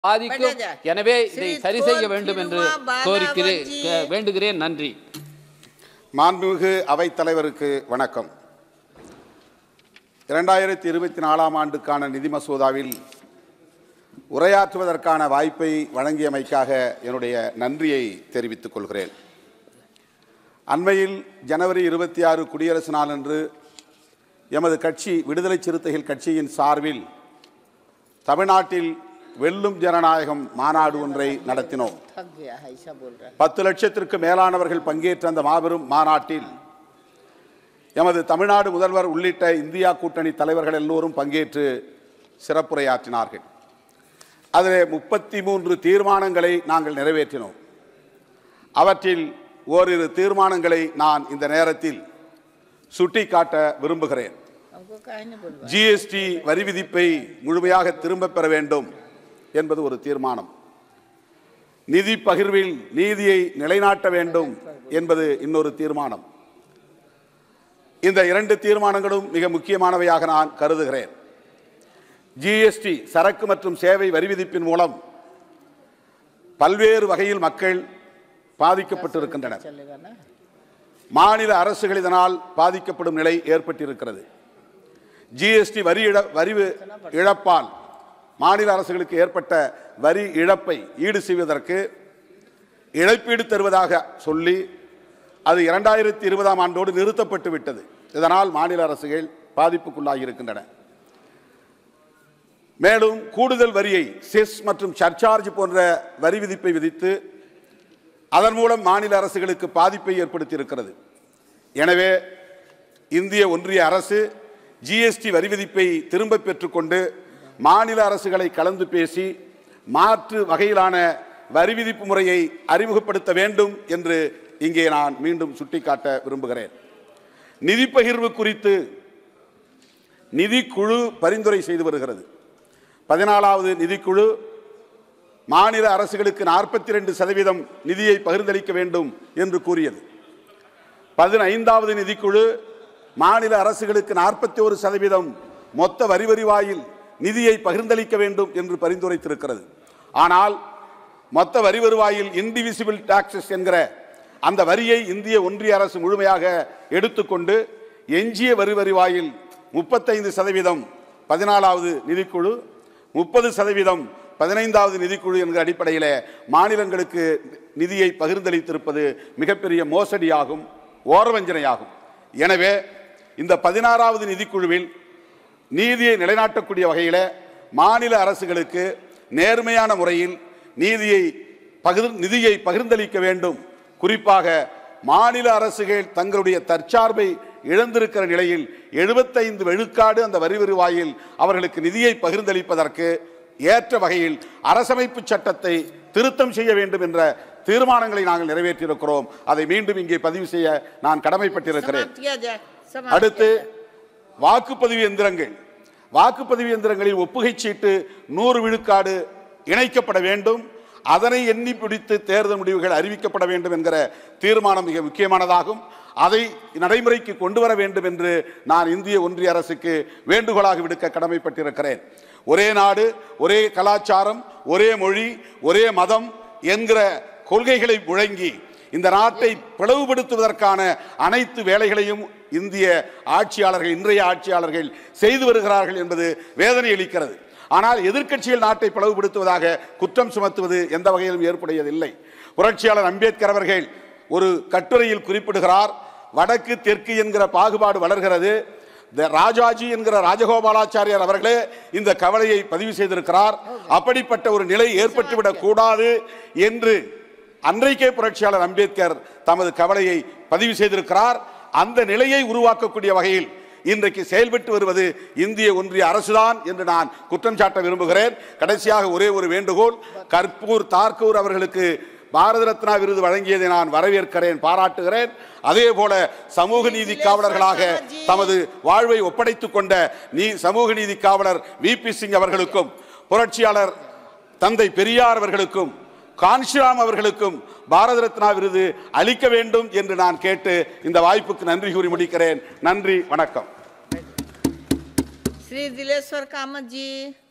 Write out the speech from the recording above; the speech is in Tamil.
பாதிக்கும் பஜாஜா. எனவே இதை ஸ்ரீ சரி செய்ய தோல் வேண்டும் என்று திருமா கோரிக்கிறேன் பாலாவஜி. கே- வேண்டுகிறேன் நன்றி மாண்புமிகு அவைத்தலைவருக்கு வணக்கம் இரண்டாயிரத்தி இருபத்தி நாலாம் ஆண்டுக்கான நிதி மசோதாவில் உரையாற்றுவதற்கான வாய்ப்பை வழங்கியமைக்காக என்னுடைய நன்றியை தெரிவித்துக் கொள்கிறேன் அண்மையில் ஜனவரி இருபத்தி ஆறு குடியரசு நாளன்று எமது கட்சி விடுதலை சிறுத்தைகள் கட்சியின் சார்பில் தமிழ்நாட்டில் வெல்லும் ஜனநாயகம் மாநாடு ஒன்றை நடத்தினோம் थक गया है ऐसा बोल रहा है பத்து லட்சத்திற்கு மேலானவர்கள் பங்கேற்ற அந்த மாபெரும் மாநாட்டில் எமது தமிழ்நாடு முதல்வர் உள்ளிட்ட இந்தியா கூட்டணி தலைவர்கள் எல்லோரும் பங்கேற்று சிறப்புரையாற்றினார்கள் அதில் முப்பத்தி மூன்று தீர்மானங்களை நாங்கள் நிறைவேற்றினோம் அவற்றில் ஓரிரு தீர்மானங்களை நான் இந்த நேரத்தில் சுட்டிக்காட்ட விரும்புகிறேன் हमको काहे नहीं बोल रहा ஜிஎஸ்டி வரி விதிப்பை முழுமையாக திரும்பப் பெற வேண்டும் என்பது ஒரு தீர்மானம் நிதி பகிர்வில் நீதியை நிலைநாட்ட வேண்டும் என்பது இன்னொரு தீர்மானம் இந்த இரண்டு தீர்மானங்களும் மிக முக்கியமானவையாக நான் கருதுகிறேன் ஜிஎஸ்டி சரக்கு மற்றும் சேவை வரி விதிப்பின் மூலம் பல்வேறு வகையில் மக்கள் பாதிக்கப்பட்டிருக்கின்றனர் चलेगा ना மாநில அரசுகள் இதனால் பாதிக்கப்படும் நிலை ஏற்பட்டிருக்கிறது ஜிஎஸ்டி வரி இழ வரி இழப்பால் மாநில அரசுகளுக்கு ஏற்பட்ட வரி இழப்பை ஈடு செய்வதற்கு இழப்பீடு தருவதாக சொல்லி அது இரண்டாயிரத்தி இருபதாம் ஆண்டோடு நிறுத்தப்பட்டு விட்டது இதனால் மாநில அரசுகள் பாதிப்புக்குள்ளாகி இருக்கின்றன மேலும் கூடுதல் வரியை செஸ் மற்றும் சர்ச்சார்ஜ் போன்ற வரி விதிப்பை விதித்து அதன் மூலம் மாநில அரசுகளுக்கு பாதிப்பை ஏற்படுத்தி இருக்கிறது எனவே இந்திய ஒன்றிய அரசு ஜிஎஸ்டி வரி விதிப்பை திரும்ப பெற்றுக்கொண்டு மாநில அரசுகளை கலந்து பேசி மாற்று வகையிலான வரி விதிப்பு முறையை அறிமுகப்படுத்த வேண்டும் என்று இங்கே நான் மீண்டும் சுட்டிக்காட்ட விரும்புகிறேன் நிதி பகிர்வு குறித்து நிதிக்குழு பரிந்துரை செய்து வருகிறது பதினாலாவது நிதிக்குழு மாநில அரசுகளுக்கு நாற்பத்தி ரெண்டு சதவீதம் நிதியை பகிர்ந்தளிக்க வேண்டும் என்று கூறியது பதினைந்தாவது நிதிக்குழு மாநில அரசுகளுக்கு நாற்பத்தி ஒரு சதவீதம் மொத்த வரி வருவாயில் நிதியை பகிர்ந்தளிக்க வேண்டும் என்று பரிந்துரைத்திருக்கிறது ஆனால் மொத்த வரி வருவாயில் இன்டிவிசிபிள் டாக்ஸஸ் என்கிற அந்த வரியை இந்திய ஒன்றிய அரசு முழுமையாக எடுத்துக்கொண்டு எஞ்சிய வரி வருவாயில் முப்பத்தைந்து சதவீதம் பதினாலாவது நிதிக்குழு முப்பது சதவீதம் பதினைந்தாவது நிதிக்குழு என்கிற அடிப்படையில் மாநிலங்களுக்கு நிதியை பகிர்ந்தளித்திருப்பது மிகப்பெரிய மோசடியாகும் ஓரவஞ்சனையாகும் எனவே இந்த பதினாறாவது நிதிக்குழுவில் நீதியை நிலைநாட்டக்கூடிய வகையில் மாநில அரசுகளுக்கு நேர்மையான முறையில் நீதியை பகிர் நிதியை பகிர்ந்தளிக்க வேண்டும் குறிப்பாக மாநில அரசுகள் தங்களுடைய தற்சார்பை இழந்திருக்கிற நிலையில் எழுபத்தைந்து விழுக்காடு அந்த வரி வருவாயில் அவர்களுக்கு நிதியை பகிர்ந்தளிப்பதற்கு ஏற்ற வகையில் அரசமைப்பு சட்டத்தை திருத்தம் செய்ய வேண்டும் என்ற தீர்மானங்களை நாங்கள் நிறைவேற்றியிருக்கிறோம் அதை மீண்டும் இங்கே பதிவு செய்ய நான் கடமைப்பட்டிருக்கிறேன் समाप्त किया जाए समाप्त அடுத்து किया जाए। வாக்குப்பதிவு எந்திரங்கள் வாக்குப்பதிவு எந்திரங்களில் ஒப்புகை சீட்டு நூறு விழுக்காடு இணைக்கப்பட வேண்டும் அதனை எண்ணி பிடித்து தேர்தல் முடிவுகள் அறிவிக்கப்பட வேண்டும் என்கிற தீர்மானம் மிக முக்கியமானதாகும் அதை நடைமுறைக்கு கொண்டு வர வேண்டும் என்று நான் இந்திய ஒன்றிய அரசுக்கு வேண்டுகோளாக விடுக்க கடமைப்பட்டிருக்கிறேன் ஒரே நாடு ஒரே கலாச்சாரம் ஒரே மொழி ஒரே மதம் என்கிற கொள்கைகளை முழங்கி இந்த நாட்டை பிளவுபடுத்துவதற்கான அனைத்து வேலைகளையும் இந்திய ஆட்சியாளர்கள் இன்றைய ஆட்சியாளர்கள் செய்து வருகிறார்கள் என்பது வேதனை அளிக்கிறது ஆனால் எதிர்க்கட்சிகள் நாட்டை பிளவுபடுத்துவதாக குற்றம் சுமத்துவது எந்த வகையிலும் ஏற்புடையதில்லை புரட்சியாளர் அம்பேத்கர் அவர்கள் ஒரு கட்டுரையில் குறிப்பிடுகிறார் வடக்கு தெற்கு என்கிற பாகுபாடு வளர்கிறது இந்த ராஜாஜி என்கிற ராஜகோபாலாச்சாரியார் அவர்களே இந்த கவலையை பதிவு செய்திருக்கிறார் அப்படிப்பட்ட ஒரு நிலை ஏற்பட்டுவிடக் கூடாது என்று அன்றைக்கே புரட்சியாளர் அம்பேத்கர் தமது கவலையை பதிவு செய்திருக்கிறார் அந்த நிலையை உருவாக்கக்கூடிய வகையில் இன்றைக்கு செயல்பட்டு வருவது இந்திய ஒன்றிய அரசுதான் என்று நான் குற்றம் சாட்ட விரும்புகிறேன் கடைசியாக ஒரே ஒரு வேண்டுகோள் கற்பூர் தார்கூர் அவர்களுக்கு பாரத ரத்னா விருது வழங்கியதை நான் வரவேற்கிறேன் பாராட்டுகிறேன் அதே போல சமூக நீதி காவலர்களாக தமது வாழ்வை ஒப்படைத்துக் கொண்ட நீ சமூக நீதி காவலர் வி பி சிங் அவர்களுக்கும் புரட்சியாளர் தந்தை பெரியார் அவர்களுக்கும் கான்ஷிராம் அவர்களுக்கும் பாரத ரத்னா விருது அளிக்க வேண்டும் என்று நான் கேட்டு இந்த வாய்ப்புக்கு நன்றி கூறி முடிக்கிறேன் நன்றி வணக்கம் श्री दिलेश्वर कामत जी